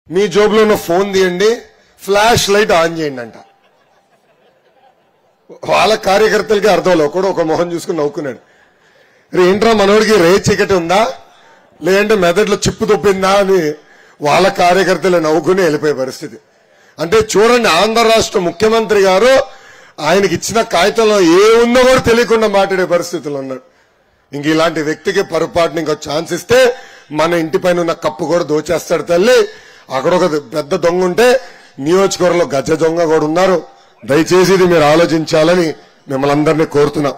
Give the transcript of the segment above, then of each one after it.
మీ జోబులో ఉన్న ఫోన్ తీయండి ఫ్లాష్ లైట్ ఆన్ చేయండి అంట వాళ్ళ కార్యకర్తలకి అర్థం లేవు కూడా ఒక మొహం చూసుకుని నవ్వుకున్నాడు రే ఏంట్రా మనోడికి రే చీకటి ఉందా లేదంటే మెదడులో చిప్పు తొప్పిందా అని వాళ్ళ కార్యకర్తలు నవ్వుకుని వెళ్ళిపోయే పరిస్థితి అంటే చూడండి ఆంధ్ర రాష్ట్ర ముఖ్యమంత్రి గారు ఆయనకి ఇచ్చిన కాగితంలో ఏ ఉందో కూడా తెలియకుండా మాట్లాడే పరిస్థితులు ఉన్నాడు ఇంక ఇలాంటి వ్యక్తికి పొరపాటున ఇంకో ఛాన్స్ ఇస్తే మన ఇంటి పైన ఉన్న కప్పు కూడా దోచేస్తాడు తల్లి అక్కడ ఒక పెద్ద దొంగ ఉంటే నియోజకవర్గంలో గజ దొంగ కూడా ఉన్నారు దయచేసి ఇది మీరు ఆలోచించాలని మిమ్మల్ని అందరినీ కోరుతున్నా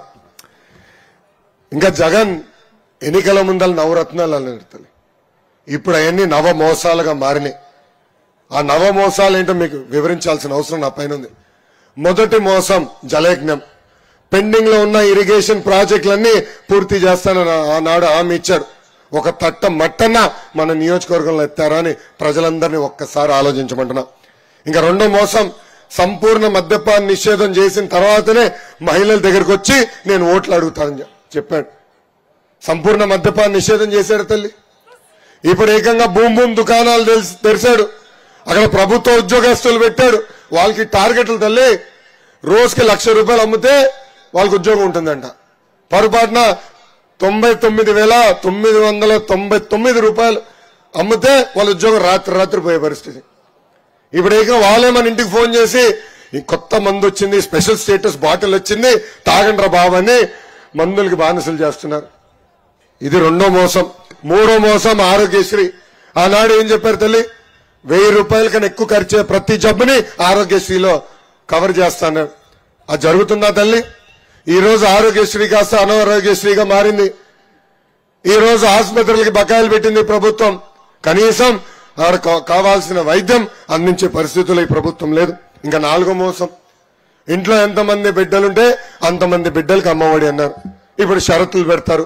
ఇంకా జగన్ ఎన్నికల ముందల నవరత్నాలు అన్నారు తల్లి ఇప్పుడు అవన్నీ నవ మోసాలుగా మారినాయి ఆ నవ మోసాలు ఏంటో మీకు వివరించాల్సిన అవసరం నా పైన ఉంది మొదటి మోసం జలయజ్ఞం పెండింగ్ లో ఉన్న ఇరిగేషన్ ప్రాజెక్టులన్నీ పూర్తి చేస్తానని ఆనాడు హామీ ఇచ్చాడు ఒక తట్ట మట్టన్న మన నియోజకవర్గంలో ఎత్తారా అని ప్రజలందరినీ ఒక్కసారి ఆలోచించమంటున్నా ఇంకా రెండో మోసం సంపూర్ణ మద్యపాన నిషేధం చేసిన తర్వాతనే మహిళల దగ్గరకు వచ్చి నేను ఓట్లు అడుగుతానని చె- చెప్పాడు సంపూర్ణ మద్యపాన నిషేధం చేశాడు తల్లి ఇప్పుడు ఏకంగా భూమ్ భూమ్ దుకాణాలు తెరిచి- తెరిచాడు అక్కడ ప్రభుత్వ ఉద్యోగస్తులు పెట్టాడు వాళ్ళకి టార్గెట్లు తల్లి రోజుకి లక్ష రూపాయలు అమ్మితే వాళ్ళకి ఉద్యోగం ఉంటుందంట పొరపాటున తొంభై తొమ్మిది వేల తొమ్మిది వందల తొంభై తొమ్మిది రూపాయలు అమ్మితే వాళ్ళ ఉద్యోగం రాత్రి రాత్రి పోయే పరిస్థితి ఇప్పుడు ఏకంగా వాళ్ళే మన ఇంటికి ఫోన్ చేసి ఈ కొత్త మందు వచ్చింది స్పెషల్ స్టేటస్ బాటిల్ వచ్చింది తాగండ్రా బాబు అని మందులకి బానిసలు చేస్తున్నారు ఇది రెండో మోసం మూడో మోసం ఆరోగ్యశ్రీ ఆనాడు ఏం చెప్పారు తల్లి వెయ్యి రూపాయల కన్నా ఎక్కువ ఖర్చు అయ్యే ప్రతి జబ్బుని ఆరోగ్యశ్రీలో కవర్ చేస్తాను అది జరుగుతుందా తల్లి ఈ రోజు ఆరోగ్యశ్రీ కాస్త అనారోగ్యశ్రీగా మారింది ఈ రోజు ఆసుపత్రులకి బకాయిలు పెట్టింది ప్రభుత్వం కనీసం ఆడ కా- కావాల్సిన వైద్యం అందించే పరిస్థితులు ఈ ప్రభుత్వం లేదు ఇంకా నాలుగో మోసం ఇంట్లో ఎంతమంది బిడ్డలుంటే అంతమంది బిడ్డలకి అమ్మఒడి అన్నారు ఇప్పుడు షరతులు పెడతారు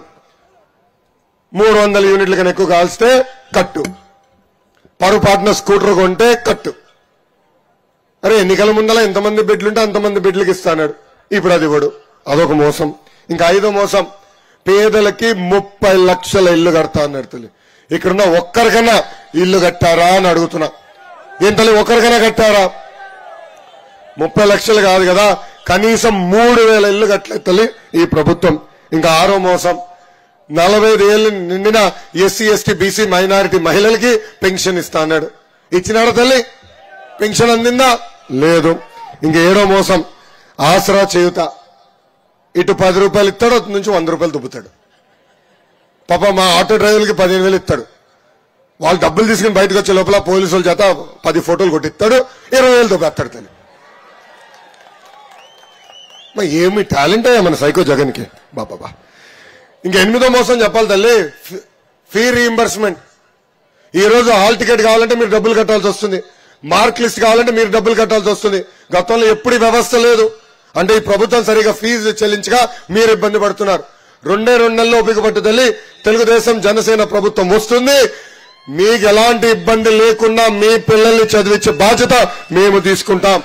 మూడు వందల యూనిట్ల కన్నా ఎక్కువ కాల్స్తే కట్టు పొరపాటున స్కూటర్ కొంటే కట్టు అరే ఎన్నికల ముందల ఎంతమంది బిడ్డలుంటే అంతమంది బిడ్డలకి ఇస్తాడు ఇప్పుడు అది ఇవ్వడు అదొక మోసం ఇంకా ఐదో మోసం పేదలకి ముప్పై లక్షల ఇల్లు కడతా అన్నాడు తల్లి ఇక్కడున్న ఒక్కరికన్నా ఇల్లు కట్టారా అని అడుగుతున్నా ఏం తల్లి ఒక్కరికైనా కట్టారా ముప్పై లక్షలు కాదు కదా కనీసం మూడు వేల ఇల్లు కట్టలేదు తల్లి ఈ ప్రభుత్వం ఇంకా ఆరో మోసం నలభై ఐదు ఏళ్ళు నిండిన ఎస్సీ ఎస్టీ బీసీ మైనారిటీ మహిళలకి పెన్షన్ ఇస్తా అన్నాడు ఇచ్చినాడా తల్లి పెన్షన్ అందిందా లేదు ఇంక ఏడో మోసం ఆసరా చేయుత ఇటు పది రూపాయలు ఇస్తాడు అటు నుంచి వంద రూపాయలు దుబ్బుతాడు పాప మా ఆటో డ్రైవర్లకి పదిహేను వేలు ఇస్తాడు వాళ్ళు డబ్బులు తీసుకుని బయటకు వచ్చే లోపల పోలీసుల చేత పది ఫోటోలు కొట్టిస్తాడు ఇరవై వేలు దుబ్బేస్తాడు తల్లి మరి ఏమి టాలెంట్ అయ్యా మన సైకో జగన్కి బాబా ఇంకా ఎనిమిదో మోసం చెప్పాలి తల్లి ఫీ- ఫీ రీయింబర్స్మెంట్ ఈ రోజు హాల్ టికెట్ కావాలంటే మీరు డబ్బులు కట్టాల్సి వస్తుంది మార్క్ లిస్ట్ కావాలంటే మీరు డబ్బులు కట్టాల్సి వస్తుంది గతంలో ఎప్పుడు ఈ వ్యవస్థ లేదు అంటే ఈ ప్రభుత్వం సరిగా ఫీజు చెల్లించగా మీరు ఇబ్బంది పడుతున్నారు రెండే రెండు నెలల్లో ఓపిక పట్టు తల్లి తెలుగుదేశం జనసేన ప్రభుత్వం వస్తుంది మీకు ఎలాంటి ఇబ్బంది లేకుండా మీ పిల్లల్ని చదివించే బాధ్యత మేము తీసుకుంటాం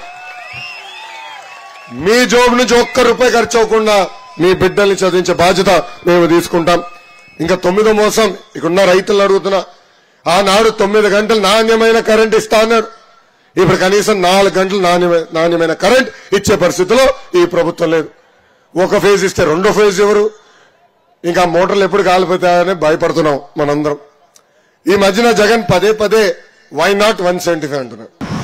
మీ జోబు నుంచి ఒక్క రూపాయి ఖర్చు అవ్వకుండా మీ బిడ్డల్ని చదివించే బాధ్యత మేము తీసుకుంటాం ఇంకా తొమ్మిదో మోసం ఇక్కడున్న రైతులను అడుగుతున్నా ఆనాడు తొమ్మిది గంటలు నాణ్యమైన కరెంట్ ఇస్తా అన్నాడు ఇప్పుడు కనీసం నాలుగు గంటలు నాణ్యమైన నాణ్యమైన కరెంట్ ఇచ్చే పరిస్థితిలో ఈ ప్రభుత్వం లేదు ఒక ఫేజ్ ఇస్తే రెండో ఫేజ్ ఎవరు ఇంకా మోటార్లు ఎప్పుడు కాలిపోతాయని భయపడుతున్నాం మనందరం ఈ మధ్యన జగన్ పదే పదే why not one seventy five అంటున్నాడు